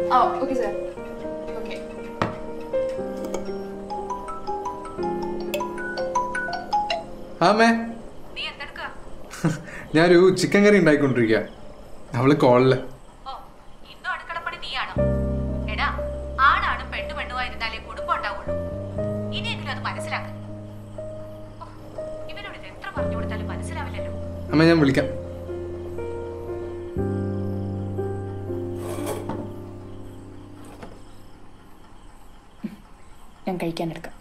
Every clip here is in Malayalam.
ആ ഓക്കെ സാർ ഓക്കെ ആമേ നീ എന്തെടുക്കുക ഞാനൊരു ചിക്കൻ കറി ഉണ്ടായിക്കൊണ്ടിരിക്കുക അവള് കോളില് ഓ ഇന്നും അടുക്കളപ്പണി നീയാണോ എടാ ആണാണ് പെണ്ണു പെണ്ണുമായിരുന്നാലേ കുടുംബം ഉണ്ടാവുള്ളൂ ഇനിയെങ്കിലും അത് മനസ്സിലാക്ക ഓ, ഇവനോട് ഇത് എത്ര പറഞ്ഞു കൊടുത്താലും മനസ്സിലാവില്ലല്ലോ അമ്മ ഞാൻ വിളിക്കാം ഞാൻ കഴിക്കാനെടുക്കാം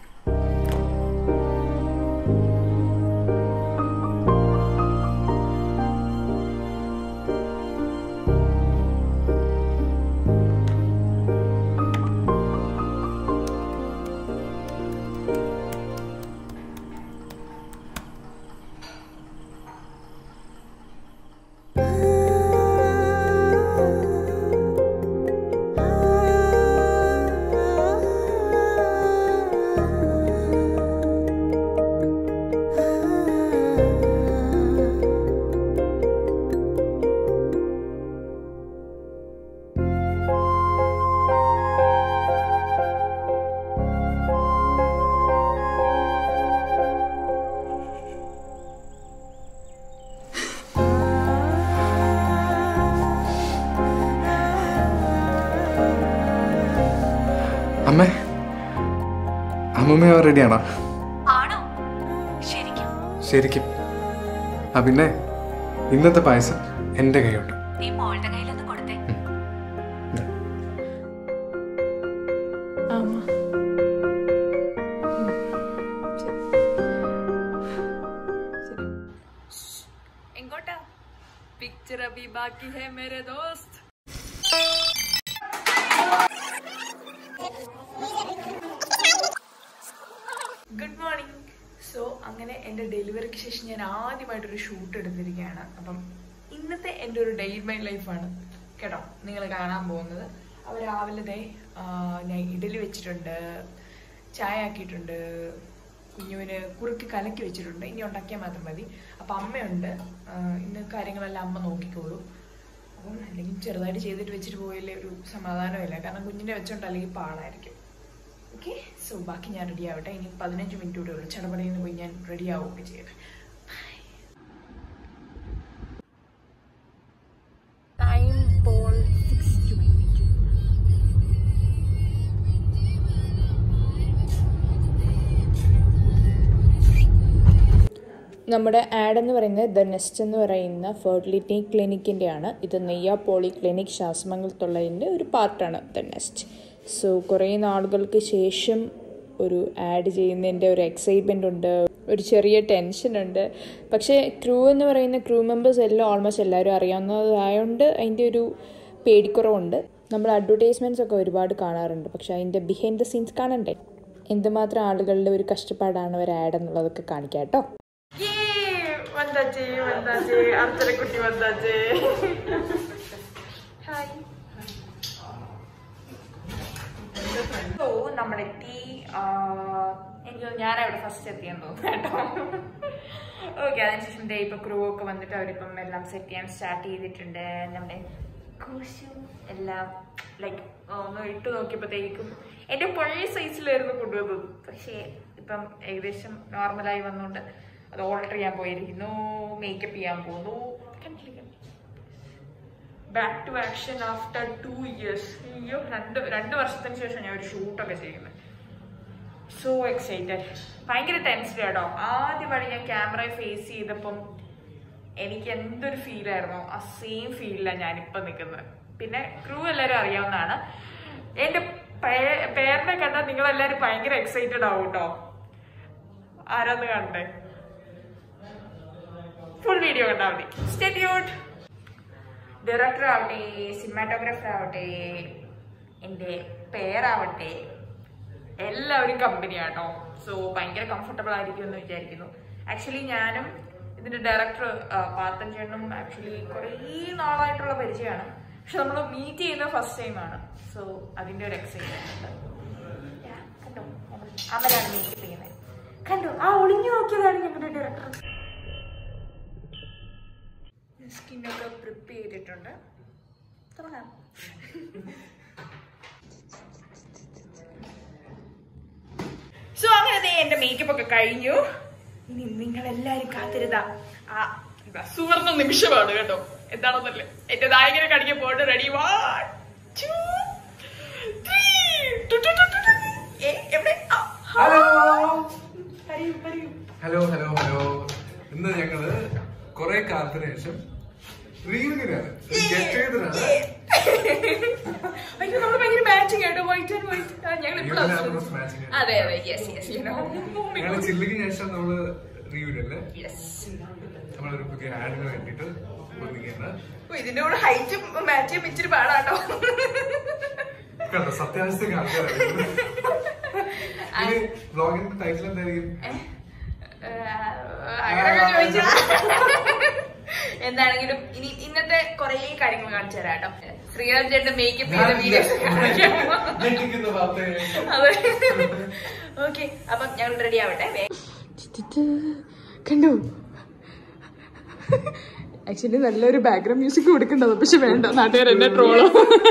അമ്മേ അമ്മമ്മ റെഡിയാണോ ആണോ ശരിക്കും ശരിക്കും ആ പിന്നെ ഇന്നത്തെ പായസം എൻ്റെ കൈയുണ്ട് നീ മോളുടെ കയ്യിലൊന്ന് കൊടുത്തേ ആമാ എങ്കോട്ടാ പിക്ചർ അഭി ബാക്കി ഹേ മേരെ ദോസ്ത് ഗുഡ് മോർണിംഗ് സോ അങ്ങനെ എൻ്റെ ഡെലിവറിക്ക് ശേഷം ഞാൻ ആദ്യമായിട്ടൊരു ഷൂട്ട് എടുത്തിരിക്കുകയാണ് അപ്പം ഇന്നത്തെ എൻ്റെ ഒരു ഡേ മൈ ലൈഫാണ് കേട്ടോ നിങ്ങൾ കാണാൻ പോകുന്നത് അപ്പോൾ രാവിലെ ദേ ആ, ഞാൻ ഇഡലി വെച്ചിട്ടുണ്ട് ചായ ആക്കിയിട്ടുണ്ട് കുഞ്ഞുവിന് കുറുക്കി കലക്കി വെച്ചിട്ടുണ്ട് ഇനി ഉണ്ടാക്കിയാൽ മാത്രം മതി അപ്പം അമ്മയുണ്ട് ആ, ഇന്ന് കാര്യങ്ങളെല്ലാം അമ്മ നോക്കിക്കോളൂ അപ്പം അല്ലെങ്കിൽ ചെറുതായിട്ട് ചെയ്തിട്ട് വെച്ചിട്ട് പോയാലേ ഒരു സമാധാനമില്ല കാരണം കുഞ്ഞിനെ വെച്ചോണ്ട് അല്ലെങ്കിൽ പാടായിരിക്കും ഓക്കെ സോ ബാക്കി ഞാൻ റെഡി ആവട്ടെ ഇനി പതിനഞ്ച് മിനിറ്റ് കൂടെ ഉള്ളൂ ചടപടയിൽ നിന്ന് പോയി ഞാൻ റെഡി ആവുകയൊക്കെ ചെയ്യട്ടെ ടൈം ഇപ്പോൾ സിക്സ് ട്വൻറ്റി നമ്മുടെ ആഡ് എന്ന് പറയുന്നത് ദ നെസ്റ്റ് എന്ന് പറയുന്ന ഫെർട്ടിലിറ്റി ക്ലിനിക്കിൻ്റെ ആണ് ഇത് നെയ്യ പോളി ക്ലിനിക് ശാസ്മംഗലത്തുള്ളതിൻ്റെ ഒരു പാർട്ടാണ് ദ നെസ്റ്റ് സോ കുറേ നാളുകൾക്ക് ശേഷം ഒരു ആഡ് ചെയ്യുന്നതിൻ്റെ ഒരു എക്സൈറ്റ്മെൻ്റ് ഉണ്ട് ഒരു ചെറിയ ടെൻഷൻ ഉണ്ട് പക്ഷേ ക്രൂ എന്ന് പറയുന്ന ക്രൂ മെമ്പേഴ്സ് എല്ലാം ഓൾമോസ്റ്റ് എല്ലാവരും അറിയാവുന്നതായതുകൊണ്ട് അതിൻ്റെ ഒരു പേടിക്കുറവുണ്ട് നമ്മൾ അഡ്വർടൈസ്മെൻറ്റ്സ് ഒക്കെ ഒരുപാട് കാണാറുണ്ട് പക്ഷേ അതിൻ്റെ ബിഹൈൻഡ് ദ സീൻസ് കാണണ്ടേ എന്തുമാത്രം ആളുകളുടെ ഒരു കഷ്ടപ്പാടാണ് ഒരു ആഡ് എന്നുള്ളതൊക്കെ കാണിക്കാം കേട്ടോ വந்தாച്ചേ വந்தாച്ചേ അർച്ചനക്കുട്ടി വந்தாച്ചേ ഹായ് ഓ നമ്മളെത്തി ആ, എനിക്ക് തോന്നുന്നു ഞാനവിടെ ഫസ്റ്റ് എത്തിയെന്ന് തോന്നുന്നു കേട്ടോ ഓക്കെ അതിനുശേഷം ദേ ഇപ്പൊ ക്രൂ ഒക്കെ വന്നിട്ട് അവരിപ്പം എല്ലാം സെറ്റ് ചെയ്യാൻ സ്റ്റാർട്ട് ചെയ്തിട്ടുണ്ട് നമ്മുടെ കുശു എല്ലാം ലൈക്ക് ഒന്ന് ഇട്ട് നോക്കിയപ്പോഴത്തേക്കും എൻ്റെ പഴയ സൈസിലായിരുന്നു കൊണ്ടുവന്നത് പക്ഷേ ഇപ്പം ഏകദേശം നോർമലായി വന്നുകൊണ്ട് അത് ഓൾട്ടർ ചെയ്യാൻ പോയിരിക്കുന്നു മേക്കപ്പ് ചെയ്യാൻ പോകുന്നു കണ്ടില്ലേ back to action after two years അയ്യോ രണ്ട് രണ്ട് വർഷത്തിന് ശേഷം ഞാൻ ഒരു ഷൂട്ടൊക്കെ ചെയ്യുന്നത് സോ എക്സൈറ്റഡ് ഭയങ്കര ടെൻസ്ഡ് കേട്ടോ ആദ്യമായി ഞാൻ ക്യാമറ ഫേസ് ചെയ്തപ്പം എനിക്ക് എന്തൊരു ഫീലായിരുന്നോ ആ സെയിം ഫീലിലാണ് ഞാനിപ്പോൾ നിൽക്കുന്നത് പിന്നെ ക്രൂ എല്ലാവരും അറിയാവുന്നതാണ് എൻ്റെ പേ- പേരിനെ കണ്ടാൽ നിങ്ങളെല്ലാവരും ഭയങ്കര എക്സൈറ്റഡ് ആവും കേട്ടോ ആരാന്ന് കണ്ടേ ഫുൾ വീഡിയോ കണ്ടാൽ മതി സ്റ്റേ ട്യൂട്ട് ഡയറക്ടർ ആവട്ടെ സിനിമാറ്റോഗ്രാഫർ ആവട്ടെ എൻ്റെ പേരാവട്ടെ എല്ലാവരും കമ്പനിയാട്ടോ സോ ഭയങ്കര കംഫർട്ടബിൾ ആയിരിക്കും എന്ന് വിചാരിക്കുന്നു ആക്ച്വലി ഞാനും ഇതിന്റെ ഡയറക്ടർ പാത്തൻ ചേട്ടനും ആക്ച്വലി കുറേ നാളായിട്ടുള്ള പരിചയമാണ് പക്ഷെ നമ്മൾ മീറ്റ് ചെയ്യുന്നത് ഫസ്റ്റ് ടൈമാണ് സോ അതിന്റെ ഒരു എക്സൈറ്റ്മെന്റ് ഉണ്ട് Yeah, കണ്ടോ അമലാണ് മീറ്റ് ചെയ്യുന്നത് കണ്ടോ ആ ഒളിഞ്ഞു നോക്കിയതാണ് ഞങ്ങളുടെ ഡയറക്ടർ സ്കിന്നൊക്കെ പ്രിപ്പ് ചെയ്തിട്ടുണ്ട് തുടങ്ങാം എന്റെ മേക്കപ്പ് ഒക്കെ കഴിഞ്ഞു ഇനി നിങ്ങൾ എല്ലാരും കാത്തിരുതാ ആ ഇതാ സുവർണ നിമിഷമാണ് കേട്ടോ എന്താണെന്നല്ലേ എന്റെ നായകനെ കാണിക്കാൻ പോയിട്ട് റെഡി വൺ ടു ത്രീ എവിടെ ആ, ഹലോ പറയൂ പറയൂ ഹലോ ഹലോ ഹലോ ഇന്ന് ഞങ്ങള് കുറെ കാലത്തിന് ശേഷം റീയൂണിയനാണ് ഗെറ്റ് ചെയ്തതാണ് അയ്യോ നമ്മൾ ഭയങ്കര മാച്ചിങ് ആട്ടോ വൈറ്റ് ആൻഡ് വൈറ്റ് ഞങ്ങൾ You and I was ഇപ്പോൾ matching. അതെ അതെ യെസ് യെസ് യു നോ ഞങ്ങള് ചില്ലിക്ക് ശേഷം നമ്മള് റീയൂണിയനില് യെസ് നമ്മളൊരു പുതിയ ആഡിന് വേണ്ടിട്ട് ഒന്നിക്കുകയാണ് ഇതിന്റെ കൂടെ ഹൈറ്റ് മാച്ച് ചെയ്യാൻ ഇച്ചിരി പാടാട്ടോ കണ്ടോ സത്യാവസ്ഥ ആൾക്കാരാണ് ഇനി ബ്ലോഗിന്റെ ടൈറ്റിൽ എന്തായിരിക്കും അങ്ങനെയൊക്കെ ചോദിച്ചാ എന്താണെങ്കിലും ഇനി ഇന്നത്തെ കുറെ കാര്യങ്ങൾ കാണിച്ചു തരാം കേട്ടോ ശ്രീരാം ചേട്ടൻ മേക്കപ്പ് ചെയ്ത വീഡിയോസ് കാണിക്കാം ഞെട്ടിക്കുന്ന വാർത്തയെ അതെ ഓക്കെ അപ്പം ഞങ്ങൾ റെഡി ആവട്ടെ വേ- കണ്ടു ആക്ച്വലി നല്ലൊരു ബാക്ക്ഗ്രൗണ്ട് മ്യൂസിക് കൊടുക്കേണ്ടത് പക്ഷെ വേണ്ട നാട്ടുകാർ എന്നെ ട്രോളോ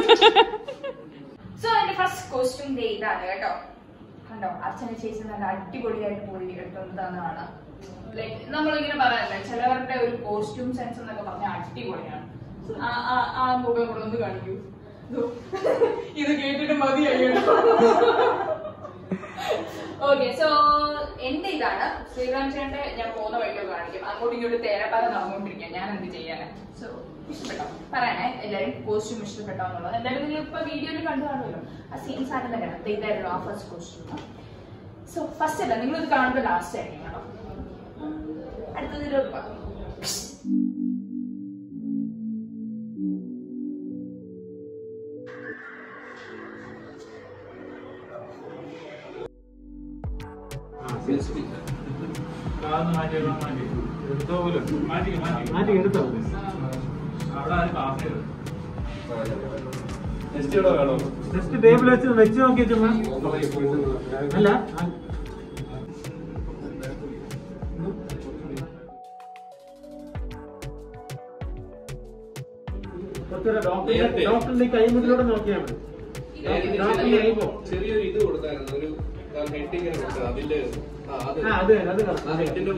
സോ എന്റെ ഫസ്റ്റ് കോസ്റ്റ്യൂം ഡേ ഇതാണ് കേട്ടോ കണ്ടോ അച്ഛനെ ചേച്ചി നല്ല അടിപൊളിയായിട്ട് പോയി എടുക്കുന്നതാണ് ലൈക്ക് നമ്മളിങ്ങനെ പറയാനല്ലേ ചിലവരുടെ ഒരു കോസ്റ്റ്യൂം സെൻസ് എന്നൊക്കെ പറഞ്ഞാൽ അടിപൊളിയാണ് ആ- ആ- ആ മുഖം കൂടെ ഒന്ന് കാണിക്കൂ ദോ. ഇത് കേട്ടിട്ട് മതിയായി ഓക്കെ സോ എന്റെ ഇതാണ് ശ്രീറാം ചേട്ടന്റെ ഞാൻ പോകുന്ന വഴിക്കൊക്കെ കാണിക്കും അങ്ങോട്ടും ഇങ്ങോട്ടും തേരപ്പാല നടന്നുകൊണ്ടിരിക്കുക ഞാൻ എന്ത് ചെയ്യാനാ സോ ഇഷ്ടപ്പെട്ടോ പറയണേ എല്ലാരും കോസ്റ്റ്യൂം ഇഷ്ടപ്പെട്ടോ എന്നുള്ളത് എന്തായാലും നിങ്ങൾ ഇപ്പൊ വീഡിയോയിൽ കണ്ടു കാണുമല്ലോ ആ സെയിം സാധനം തന്നെയാണ് ദേ ഇതായിരുന്നു ആ ഫസ്റ്റ് കോസ്റ്റ്യൂം സോ ഫസ്റ്റ് അല്ല നിങ്ങൾ ഇത് കാണുമ്പോൾ ലാസ്റ്റ് ആയിരിക്കും കേട്ടോ അടുത്തതിലോട്ട് പോകാം ജസ്റ്റ് ടേബിൾ വെച്ച് വെച്ച് നോക്കിയ ചുമ്മാ അല്ല ഡോക്ടറിന്റെ ഡോക്ടറിന്റെ കൈമുട്ടിലൂടെ നോക്കിയാൽ മതി ഡോക്ടറിന്റെ കൈ പോ ചെറിയൊരു ഇത് കൊടുത്തായിരുന്നു ഒരു ഹെഡിങ്ങനെ കൊടുത്തത് അതില് ആ, അത് ആ അത് തന്നെ, അത് ആ കറക്റ്റ്. ഹെഡിന്റെ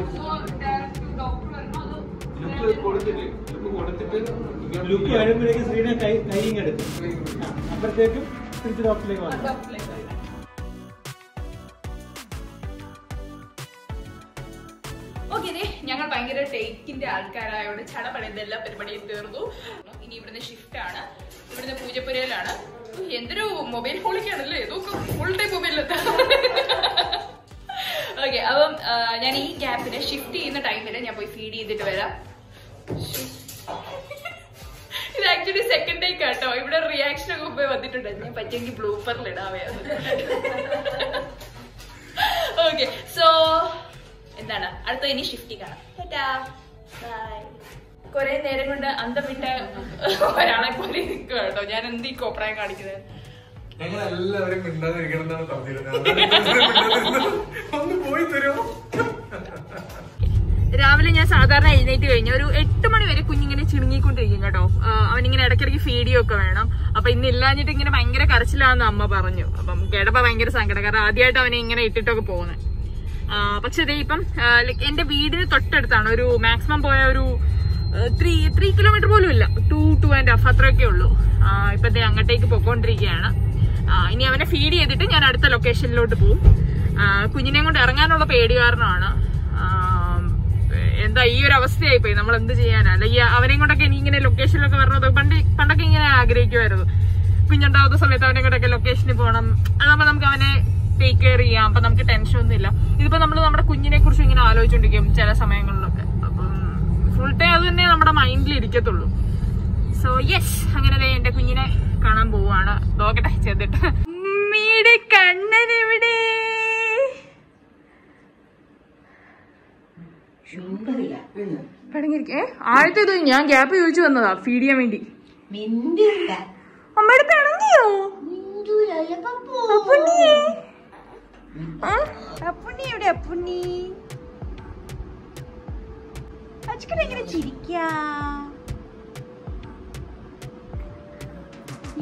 ലുക്ക് കൊടുത്തിട്ട് ലുക്ക് കൊടുത്തിട്ട് ഇങ്ങനെ ലുക്ക് കഴിയുമ്പോഴേക്കും ശ്രീനെ കൈ കൈ ഇങ്ങെടുക്കും അപ്പോഴത്തേക്കും തിരിച്ച് ഡോക്ടറിലേക്ക് വന്നു ഓക്കെ ഞങ്ങൾ ഭയങ്കര ടേക്കിന്റെ ആൾക്കാരായോണ്ട് ചടപടയുന്ന എല്ലാ പരിപാടിയും തീർന്നു ഇനി ഇവിടുന്ന് ഷിഫ്റ്റ് ആണ് ഇവിടുന്ന് പൂജപ്പുരയിലാണ് ഉയ്, എന്തൊരു മൊബൈൽ ഫോണിക്കാണല്ലേ ഇതൊക്കെ ഫുൾ ടൈം മൊബൈലിലെത്താം ഓക്കെ അപ്പം ആ, ഞാൻ ഈ ഗ്യാപ്പിന് ഷിഫ്റ്റ് ചെയ്യുന്ന ടൈമിൽ ഞാൻ പോയി ഫീഡ് ചെയ്തിട്ട് വരാം ഇത് ആക്ച്വലി സെക്കൻഡ് ടേക്ക് കേട്ടോ ഇവിടെ റിയാക്ഷൻ ഒക്കെ മുമ്പേ വന്നിട്ടുണ്ട് ഞാൻ പറ്റുമെങ്കിൽ ബ്ലൂപ്പറിൽ ഇടാവേ ഓക്കെ സോ എന്താണ് അടുത്ത ഇനി ഷിഫ്റ്റ് കാണാം കൊറേ നേരം കൊണ്ട് അന്തം വിട്ട ഒരാളെ പോലെ നിൽക്കുക കേട്ടോ ഞാൻ എന്ത് ഈ കോപ്രായം കാണിക്കുന്നത് ഞങ്ങൾ എല്ലാവരും മിണ്ടാതിരിക്കണം എന്നാണ് പറഞ്ഞിരുന്നത് മിണ്ടാതിരുന്നത്. ഒന്ന് പോയി തരുമോ രാവിലെ ഞാൻ സാധാരണ എഴുന്നേറ്റ് കഴിഞ്ഞ ഒരു എട്ട് മണി വരെ കുഞ്ഞിങ്ങനെ ചിണുങ്ങിക്കൊണ്ടിരിക്കും കേട്ടോ ആ, അവനിങ്ങനെ ഇടയ്ക്കിടയ്ക്ക് ഫീഡിയോ ഒക്കെ വേണം അപ്പൊ ഇന്ന് ഇല്ലാഞ്ഞിട്ട് ഇങ്ങനെ ഭയങ്കര കരച്ചിലാന്ന് അമ്മ പറഞ്ഞു അപ്പം കേട്ടപ്പോ ഭയങ്കര സങ്കടം കാരണം ആദ്യമായിട്ട് അവനെ ഇങ്ങനെ ഇട്ടിട്ടൊക്കെ പോകുന്നത് പക്ഷെ ദേ ഇപ്പം ലൈക്ക് എന്റെ വീടിന് തൊട്ടടുത്താണ് ഒരു മാക്സിമം പോയ ഒരു ത്രീ ത്രീ കിലോമീറ്റർ പോലും ഇല്ല ടു ടു ആൻഡ് ഹാഫ് അത്രയൊക്കെ ഉള്ളൂ ആ, ഇപ്പൊ ദേ അങ്ങോട്ടേക്ക് പൊക്കോണ്ടിരിക്കുകയാണ് ആ, ഇനി അവനെ ഫീഡ് ചെയ്തിട്ട് ഞാൻ അടുത്ത ലൊക്കേഷനിലോട്ട് പോകും ആ, കുഞ്ഞിനെ കൊണ്ട് ഇറങ്ങാനുള്ള പേടി കാരണമാണ് ആ, എന്താ ഈ ഒരു അവസ്ഥയായി പോയി നമ്മൾ എന്ത് ചെയ്യാനാ അല്ല ഈ അവനെയും കൊണ്ടൊക്കെ എനിക്ക് ഇങ്ങനെ ലൊക്കേഷനിലൊക്കെ വരണത് പണ്ട് പണ്ടൊക്കെ ഇങ്ങനെ ആഗ്രഹിക്കുമായിരുന്നു കുഞ്ഞുണ്ടാവുന്ന സമയത്ത് അവനെ കൊണ്ടൊക്കെ ലൊക്കേഷനിൽ പോകണം അതാകുമ്പോ നമുക്ക് അവനെ ടേക്ക് കെയർ ചെയ്യാം അപ്പൊ നമുക്ക് ടെൻഷൻ ഒന്നും ഇല്ല ഇതിപ്പോ നമ്മൾ നമ്മുടെ കുഞ്ഞിനെ കുറിച്ച് ഇങ്ങനെ ആലോചിച്ചോണ്ടിരിക്കും ചില സമയങ്ങളിലൊക്കെ അപ്പം ഫുൾ ടൈം അത് തന്നെ നമ്മുടെ മൈൻഡിൽ ഇരിക്കത്തുള്ളൂ സോ യെസ് അങ്ങനെ ദേ എന്റെ കുഞ്ഞിനെ കാണാൻ പോവാണ് നോക്കട്ടെ ചെന്നിട്ട് ഉമ്മയുടെ കണ്ണനെവിടെ പടങ്ങിരിക്കേ ആദ്യത്തെ ഇത് ഞാൻ ഗ്യാപ്പ് ചോദിച്ചു വന്നതാ ഫീഡ് ചെയ്യാൻ വേണ്ടി മിണ്ടില്ല അമ്മയുടെ പിണങ്ങിയോ മിണ്ടൂലല്ല പപ്പു അപ്പുണ്ണിയേ ആ? അപ്പുണ്ണി എവിടെ അപ്പുണ്ണി അച്ഛനെ എങ്ങനെ ചിരിക്കാ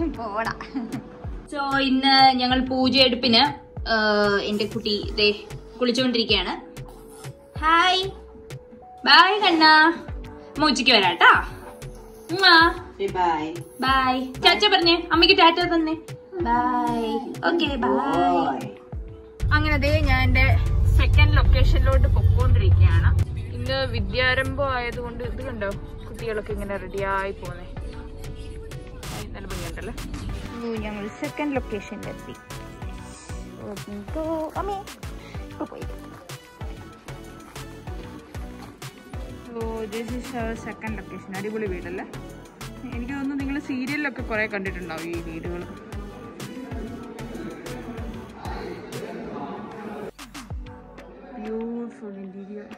പോടാ സോ ഇന്ന് ഞങ്ങൾ പൂജ എടുപ്പിന് എന്റെ കുട്ടി ദേ കുളിച്ചുകൊണ്ടിരിക്കുകയാണ് ഹായ് ബായ് കണ്ണാ അമ്മ ഉച്ചയ്ക്ക് വരാട്ടാ ബൈ ബായ് ചാച്ച പറഞ്ഞേ അമ്മയ്ക്ക് ടാറ്റ തന്നെ ബായ് ഓക്കെ ബായ് അങ്ങനെ ദേ ഞാൻ എന്റെ സെക്കൻഡ് ലൊക്കേഷനിലോട്ട് പൊക്കോണ്ടിരിക്കുകയാണ് ഇന്ന് വിദ്യാരംഭം ആയതുകൊണ്ട് ഇത് കണ്ടോ കുട്ടികളൊക്കെ ഇങ്ങനെ റെഡിയായി പോന്നെ ആയി, നല്ല ഭംഗിയുണ്ടല്ലേ ഓ, ഞങ്ങൾ സെക്കൻഡ് ലൊക്കേഷനിലെത്തി അമ്മേ ഇപ്പൊ പോയി oh this is our second location അടിപൊളി വീടല്ലേ എനിക്ക് തോന്നുന്നു നിങ്ങൾ സീരിയലിലൊക്കെ കുറെ കണ്ടിട്ടുണ്ടാവും ഈ വീടുകൾ ബ്യൂട്ടിഫുൾ ഇന്റീരിയർ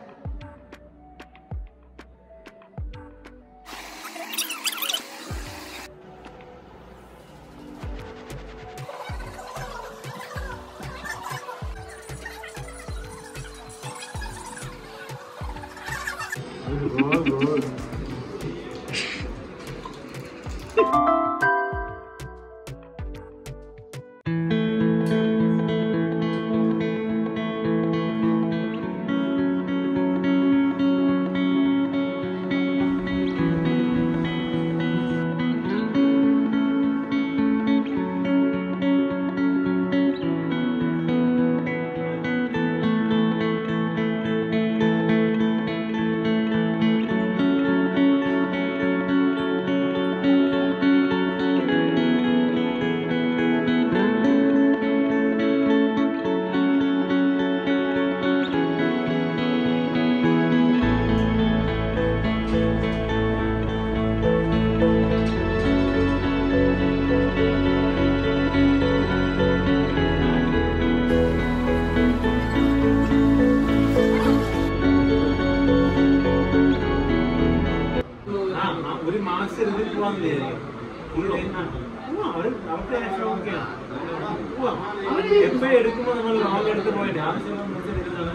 ആ, ആ, ഒരു മാസം ഇരുന്ന് പോവാന്ന് വിചാരിക്കും. ഇത് ആ, പോവാം. അവര് അവർക്ക് ആക്ഷൻ ഓക്കെയാണ്. പോവാം. എപ്പോഴും എടുക്കുമ്പോ നമ്മൾ ലോങ് എടുത്ത് പോയിട്ട് ആവശ്യം എടുക്കുന്നതാണ്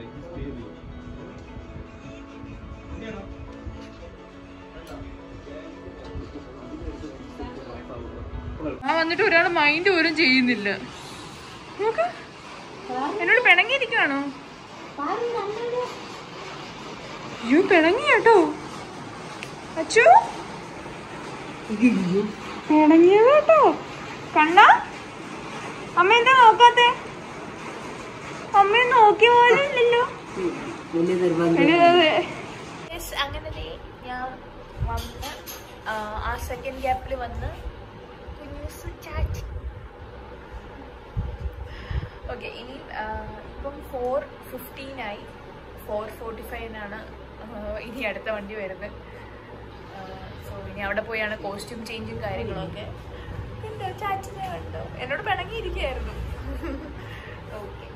ആ വന്നിട്ട് ഒരാൾ മൈൻഡ് പോലും ചെയ്യുന്നില്ല നോക്ക് എന്നോട് പിണങ്ങിയിരിക്കുകയാണോ അയ്യോ പിണങ്ങി കേട്ടോ അച്ചു പിണങ്ങിയത് കേട്ടോ കണ്ണ അമ്മ എന്താ നോക്കാത്തെ അമ്മ നോക്കിയ പോലെ ഇല്ലല്ലോ അങ്ങനെ ദേ ഞാൻ വന്ന് ആ, ആ സെക്കൻഡ് ഗ്യാപ്പിൽ വന്ന് കുഞ്ഞൂസ് ചാച്ചി ഓക്കെ ഇനി ആ, ഇപ്പം ഫോർ ഫിഫ്റ്റീനായി ഫോർ ഫോർട്ടി ഫൈവിനാണ് ഇനി അടുത്ത വണ്ടി വരുന്നത് സോ ഇനി അവിടെ പോയാണ് കോസ്റ്റ്യൂം ചേഞ്ചും കാര്യങ്ങളൊക്കെ എന്താ ചാച്ചിനെ കണ്ടോ എന്നോട് പിണങ്ങിയിരിക്കുകയായിരുന്നു ഓക്കെ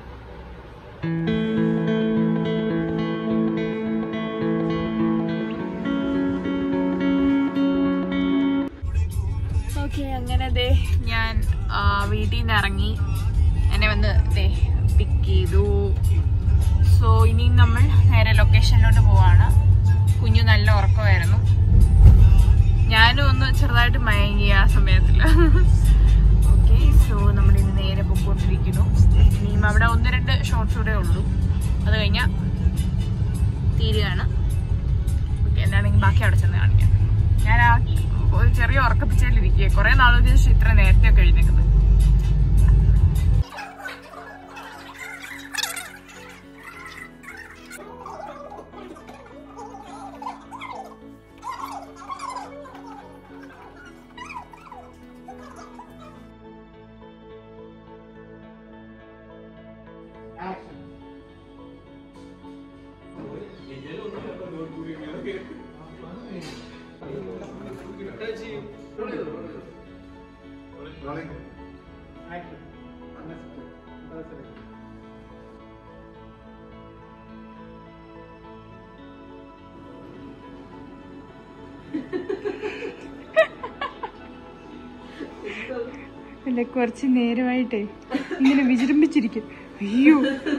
ഓക്കെ അങ്ങനെ ദേ ഞാൻ ആ, വീട്ടിൽ നിന്ന് ഇറങ്ങി എന്നെ വന്ന് ദേ പിക്ക് ചെയ്തു സോ ഇനി നമ്മൾ നേരെ ലൊക്കേഷനിലോട്ട് പോവാണ് കുഞ്ഞു നല്ല ഉറക്കമായിരുന്നു ഞാനും ഒന്ന് ചെറുതായിട്ട് മയങ്ങി ആ സമയത്തിൽ ഓക്കെ സോ നമ്മൾ ഇനി നേരെ പൊക്കോണ്ടിരിക്കുന്നു ഇനിയും അവിടെ ഒന്ന് രണ്ട് ഷോർട്സ് കൂടെ ഉള്ളൂ അത് കഴിഞ്ഞാൽ തീരുകയാണ് ഓക്കെ എന്താണെങ്കിൽ ബാക്കി അവിടെ ചെന്ന് കാണിക്കാം ഞാൻ ആ ഒരു ചെറിയ ഉറക്കപ്പിച്ചതിലിരിക്കുക കുറെ നാളുകൾക്ക് ശേഷം ഇത്ര നേരത്തെ ഒക്കെ എഴുന്നേക്കുന്നത് അല്ല കുറച്ച് നേരമായിട്ടേ ഇങ്ങനെ വിജൃംഭിച്ചിരിക്കും അയ്യോ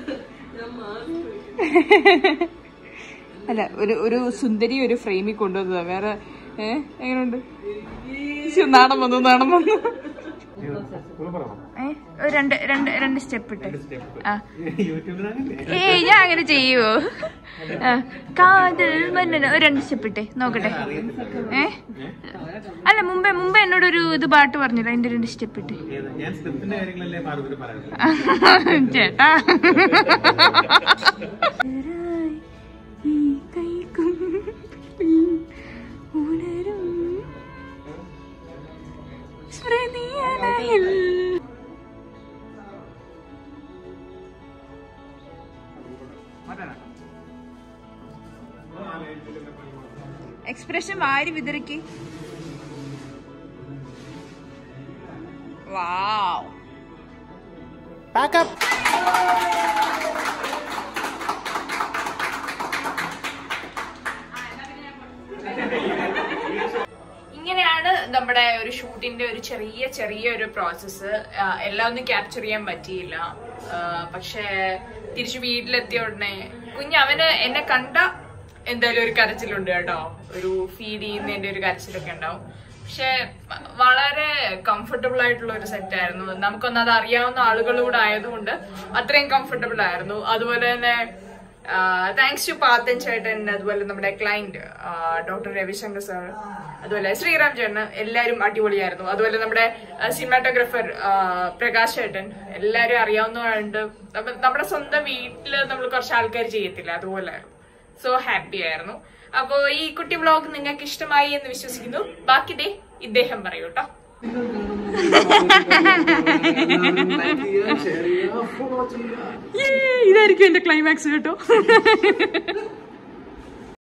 അല്ല ഒരു ഒരു സുന്ദരി ഒരു ഫ്രെയിമിൽ കൊണ്ടുവന്നതാ വേറെ ഏ എങ്ങനെയുണ്ട് ശ്ശോ, നാണം വന്നു നാണം വന്നു ഏ ഒരു രണ്ട് രണ്ട് രണ്ട് സ്റ്റെപ്പ് ഇട്ട് ആ യൂട്യൂബിലാണില്ലേ ഏയ് ഞാൻ അങ്ങനെ ചെയ്യുവോ ആ, കാതൽ മന്നന ഒരു രണ്ട് സ്റ്റെപ്പ് ഇട്ടേ നോക്കട്ടെ ഏ അല്ല മുമ്പേ മുമ്പേ എന്നോട് ഒരു ഇത് പാട്ട് പറഞ്ഞില്ല അതിന്റെ രണ്ട് സ്റ്റെപ്പ് ഇട്ട് ഏതാ? ഞാൻ സ്ക്രിപ്റ്റിന്റെ കാര്യങ്ങളല്ലേ പാർവതി പറയുന്നത് ചേട്ടാ ഉണരും സ്മൃതിയലയിൽ എക്സ്പ്രഷൻ വാരി വിതറിക്ക് വാവ് ഇങ്ങനെയാണ് നമ്മുടെ ഒരു ഷൂട്ടിന്റെ ഒരു ചെറിയ ചെറിയ ഒരു പ്രോസസ്സ് എല്ലാം ഒന്നും ക്യാപ്ചർ ചെയ്യാൻ പറ്റിയില്ല ആ, പക്ഷേ തിരിച്ചു വീട്ടിലെത്തിയ ഉടനെ കുഞ്ഞ് അവന് എന്നെ കണ്ട എന്തായാലും ഒരു കരച്ചിലുണ്ട് കേട്ടോ ഒരു ഫീഡ് ചെയ്യുന്നതിന്റെ ഒരു കരച്ചിലൊക്കെ ഉണ്ടാവും പക്ഷെ വ- വളരെ കംഫർട്ടബിൾ ആയിട്ടുള്ള ഒരു സെറ്റ് ആയിരുന്നു നമുക്കൊന്ന് അത് അറിയാവുന്ന ആളുകളൂടെ ആയതുകൊണ്ട് അത്രയും കംഫർട്ടബിൾ ആയിരുന്നു അതുപോലെ തന്നെ താങ്ക്സ് ടു പാത്തൻ ചേട്ടൻ അതുപോലെ നമ്മുടെ ക്ലൈന്റ് ഡോക്ടർ രവിശങ്കർ സാർ അതുപോലെ ശ്രീറാം ചേട്ടന് എല്ലാവരും അടിപൊളിയായിരുന്നു അതുപോലെ നമ്മുടെ സിനിമാറ്റോഗ്രാഫർ പ്രകാശ് ചേട്ടൻ എല്ലാവരും അറിയാവുന്നതുകൊണ്ട് നമ്മ- നമ്മുടെ സ്വന്തം വീട്ടില് നമ്മൾ കുറച്ച് ആൾക്കാർ ചെയ്യത്തില്ല അതുപോലെ സോ ഹാപ്പി ആയിരുന്നു അപ്പോ ഈ കുട്ടി വ്ളോഗ് നിങ്ങൾക്ക് ഇഷ്ടമായി എന്ന് വിശ്വസിക്കുന്നു ബാക്കി ദേ ഇദ്ദേഹം പറയൂ കേട്ടോ ഇതായിരിക്കും എന്റെ ക്ലൈമാക്സ് കേട്ടോ